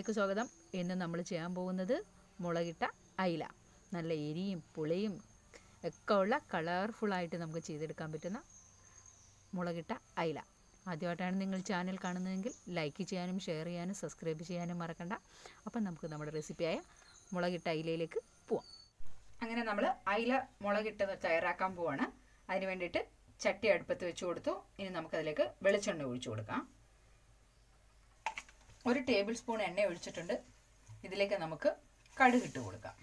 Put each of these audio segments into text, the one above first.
കിച്ചണിലേക്ക് സ്വാഗതം ഇന്ന് നമ്മൾ ചെയ്യാൻ പോകുന്നത് മുളകിട്ട അയില നല്ല എരിയും പുളിയും ഒക്കെ ഉള്ള കളർഫുള്ളായിട്ട് നമുക്ക് ചെയ്തെടുക്കാൻ പറ്റുന്ന മുളകിട്ട അയില ആദ്യമായിട്ടാണ് നിങ്ങൾ ചാനൽ കാണുന്നതെങ്കിൽ ലൈക്ക് ചെയ്യാനും ഷെയർ ചെയ്യാനും സബ്സ്ക്രൈബ് ചെയ്യാനും മറക്കണ്ട അപ്പം നമുക്ക് നമ്മുടെ റെസിപ്പിയായ മുളകിട്ട അയിലയിലേക്ക് പോവാം അങ്ങനെ നമ്മൾ അയില മുളകിട്ട് തയ്യാറാക്കാൻ പോവാണ് അതിന് വേണ്ടിയിട്ട് ചട്ടി അടുപ്പത്ത് വെച്ച് കൊടുത്തു ഇനി നമുക്കതിലേക്ക് വെളിച്ചെണ്ണ ഒഴിച്ചു കൊടുക്കാം ഒരു ടേബിൾ സ്പൂൺ എണ്ണ ഒഴിച്ചിട്ടുണ്ട് ഇതിലേക്ക് നമുക്ക് കടുക് ഇട്ട് കൊടുക്കാം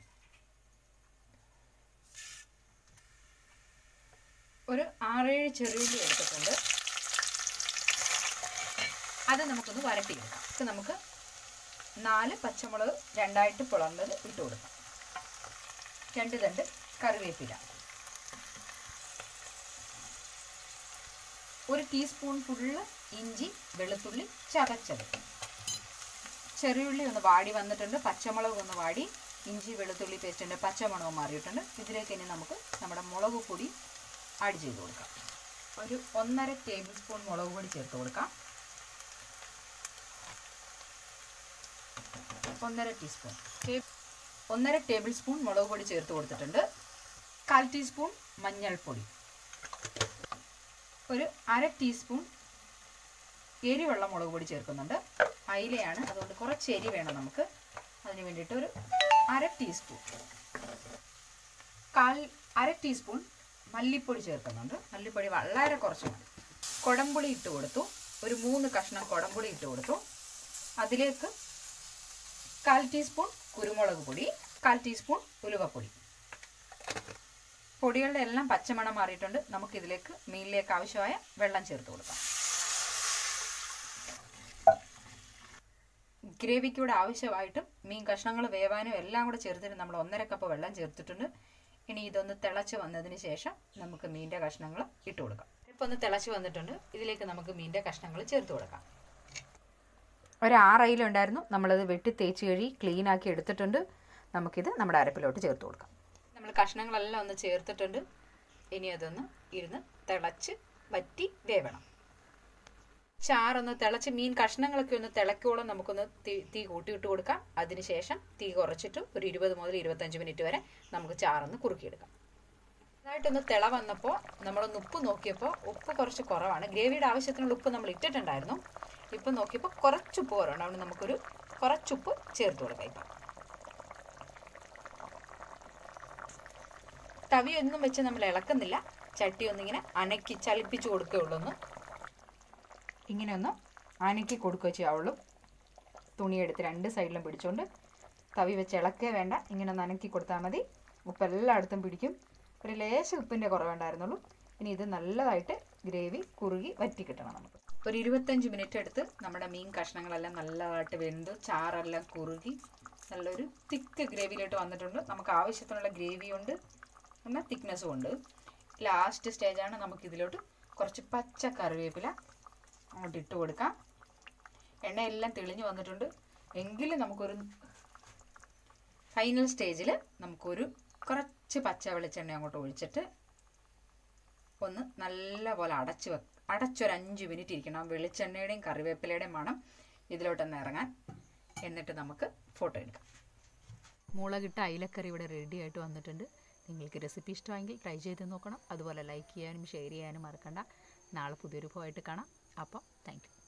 ഒരു ആറേഴ് ചെറിയുള്ളി എടുത്തിട്ടുണ്ട് അത് നമുക്കൊന്ന് വരട്ടിയെടുക്കാം ഇത് നമുക്ക് നാല് പച്ചമുളക് രണ്ടായിട്ട് പിളർന്നത് ഇട്ട് കൊടുക്കാം രണ്ട് തണ്ട് കറിവേപ്പില ഒരു ടീസ്പൂൺ ഫുള്ള് ഇഞ്ചി വെളുത്തുള്ളി ചതച്ചത് ചെറിയുള്ളി ഒന്ന് വാടി വന്നിട്ടുണ്ട് പച്ചമുളക് ഒന്ന് വാടി ഇഞ്ചി വെളുത്തുള്ളി പേസ്റ്റിൻ്റെ പച്ചമണവും മാറിയിട്ടുണ്ട് ഇതിലേക്ക് ഇനി നമുക്ക് നമ്മുടെ മുളക് പൊടി ആഡ് ചെയ്ത് കൊടുക്കാം ഒരു ഒന്നര ടേബിൾ സ്പൂൺ മുളക് പൊടി ചേർത്ത് കൊടുക്കാം ഒന്നര ടീസ്പൂൺ ഒന്നര ടേബിൾ സ്പൂൺ മുളക് പൊടി ചേർത്ത് കൊടുത്തിട്ടുണ്ട് കാൽ ടീസ്പൂൺ മഞ്ഞൾപ്പൊടി ഒരു അര ടീസ്പൂൺ എരിവെള്ള മുളക് പൊടി ചേർക്കുന്നുണ്ട് അയിലയാണ് അതുകൊണ്ട് കുറച്ച് എരി വേണം നമുക്ക് അതിന് വേണ്ടിയിട്ട് ഒരു അര ടീസ്പൂൺ കാൽ അര ടീസ്പൂൺ മല്ലിപ്പൊടി ചേർക്കുന്നുണ്ട് മല്ലിപ്പൊടി വളരെ കുറച്ച് മതി കുടംപുളി ഇട്ട് കൊടുത്തു ഒരു മൂന്ന് കഷ്ണം കുടംപുളി ഇട്ട് കൊടുത്തു അതിലേക്ക് കാൽ ടീസ്പൂൺ കുരുമുളക് പൊടി കാൽ ടീസ്പൂൺ ഉലുവപ്പൊടി പൊടികളുടെ എല്ലാം പച്ചമണം മാറിയിട്ടുണ്ട് നമുക്കിതിലേക്ക് മീനിലേക്ക് ആവശ്യമായ വെള്ളം ചേർത്ത് കൊടുക്കാം ഗ്രേവിക്കൂടെ ആവശ്യമായിട്ടും മീൻ കഷ്ണങ്ങൾ വേവാനും എല്ലാം കൂടെ ചേർത്തിട്ട് നമ്മൾ ഒന്നര കപ്പ് വെള്ളം ചേർത്തിട്ടുണ്ട് ഇനി ഇതൊന്ന് തിളച്ച് വന്നതിന് ശേഷം നമുക്ക് മീൻ്റെ കഷ്ണങ്ങൾ ഇട്ട് കൊടുക്കാം ഇപ്പോൾ ഒന്ന് തിളച്ച് വന്നിട്ടുണ്ട് ഇതിലേക്ക് നമുക്ക് മീൻ്റെ കഷ്ണങ്ങൾ ചേർത്ത് കൊടുക്കാം ഒരു ആറയിലുണ്ടായിരുന്നു നമ്മളത് വെട്ടി തേച്ച് കഴുകി ക്ലീൻ ആക്കി എടുത്തിട്ടുണ്ട് നമുക്കിത് നമ്മുടെ അരപ്പിലോട്ട് ചേർത്ത് കൊടുക്കാം നമ്മൾ കഷ്ണങ്ങളെല്ലാം ഒന്ന് ചേർത്തിട്ടുണ്ട് ഇനി അതൊന്ന് ഇരുന്ന് തിളച്ച് വറ്റി വേവണം ചാറൊന്ന് തിളച്ച് മീൻ കഷ്ണങ്ങളൊക്കെ ഒന്ന് തിളക്കോളം നമുക്കൊന്ന് തീ തീ കൂട്ടിയിട്ട് കൊടുക്കാം അതിനുശേഷം തീ കുറച്ചിട്ട് ഒരു ഇരുപത് മുതൽ ഇരുപത്തഞ്ച് മിനിറ്റ് വരെ നമുക്ക് ചാറൊന്ന് കുറുക്കിയെടുക്കാം നന്നായിട്ടൊന്ന് തിള വന്നപ്പോൾ നമ്മളൊന്ന് ഉപ്പ് നോക്കിയപ്പോൾ ഉപ്പ് കുറച്ച് കുറവാണ് ഗ്രേവിയുടെ ആവശ്യത്തിനുള്ള ഉപ്പ് നമ്മൾ ഇട്ടിട്ടുണ്ടായിരുന്നു ഇപ്പം നോക്കിയപ്പോൾ കുറച്ച് ഉപ്പ് കുറവുണ്ട് അതുകൊണ്ട് നമുക്കൊരു കുറച്ചുപ്പ് ചേർത്ത് കൊടുക്കാം ഇപ്പം തവിയൊന്നും വെച്ച് നമ്മൾ ഇളക്കുന്നില്ല ചട്ടി ഒന്നിങ്ങനെ അനക്കി ചലിപ്പിച്ച് കൊടുക്കുകയുള്ളൂ ഒന്ന് ഇങ്ങനെ ഒന്ന് അനക്കി കൊടുക്കുക ചെയ്യാവുള്ളൂ തുണിയെടുത്ത് രണ്ട് സൈഡിലും പിടിച്ചുകൊണ്ട് തവി വെച്ച് ഇളക്കേ വേണ്ട ഇങ്ങനെ ഒന്ന് അനക്കി കൊടുത്താൽ മതി ഉപ്പ് എല്ലായിടത്തും പിടിക്കും ഒരു ലേശം ഉപ്പിൻ്റെ കുറവുണ്ടായിരുന്നുള്ളൂ ഇനി ഇത് നല്ലതായിട്ട് ഗ്രേവി കുറുകി വറ്റി കിട്ടണം നമുക്ക് ഒരു ഇരുപത്തഞ്ച് മിനിറ്റ് എടുത്ത് നമ്മുടെ മീൻ കഷ്ണങ്ങളെല്ലാം നല്ലതായിട്ട് വെന്ത് ചാറെല്ലാം കുറുകി നല്ലൊരു തിക്ക് ഗ്രേവിയിലോട്ട് വന്നിട്ടുണ്ട് നമുക്ക് ആവശ്യത്തിനുള്ള ഗ്രേവിയുണ്ട് എന്നാൽ തിക്നെസ്സും ഉണ്ട് ലാസ്റ്റ് സ്റ്റേജാണ് നമുക്കിതിലോട്ട് കുറച്ച് പച്ച കറിവേപ്പില അങ്ങോട്ട് ഇട്ട് കൊടുക്കാം എണ്ണയെല്ലാം തെളിഞ്ഞു വന്നിട്ടുണ്ട് എങ്കിലും നമുക്കൊരു ഫൈനൽ സ്റ്റേജിൽ നമുക്കൊരു കുറച്ച് പച്ച വെളിച്ചെണ്ണ അങ്ങോട്ട് ഒഴിച്ചിട്ട് ഒന്ന് നല്ലപോലെ അടച്ച് വെ അടച്ചൊരു അഞ്ച് മിനിറ്റ് ഇരിക്കണം വെളിച്ചെണ്ണയുടെയും കറിവേപ്പിലയുടെയും മണം ഇതിലോട്ടൊന്ന് ഇറങ്ങാൻ എന്നിട്ട് നമുക്ക് ഫോട്ടോ എടുക്കാം മുളകിട്ട അയിലക്കറി ഇവിടെ റെഡി ആയിട്ട് വന്നിട്ടുണ്ട് നിങ്ങൾക്ക് റെസിപ്പി ഇഷ്ടമെങ്കിൽ ട്രൈ ചെയ്ത് നോക്കണം അതുപോലെ ലൈക്ക് ചെയ്യാനും ഷെയർ ചെയ്യാനും മറക്കണ്ട നാളെ പുതിയൊരു പോയിട്ട് കാണാം അപ്പം താങ്ക്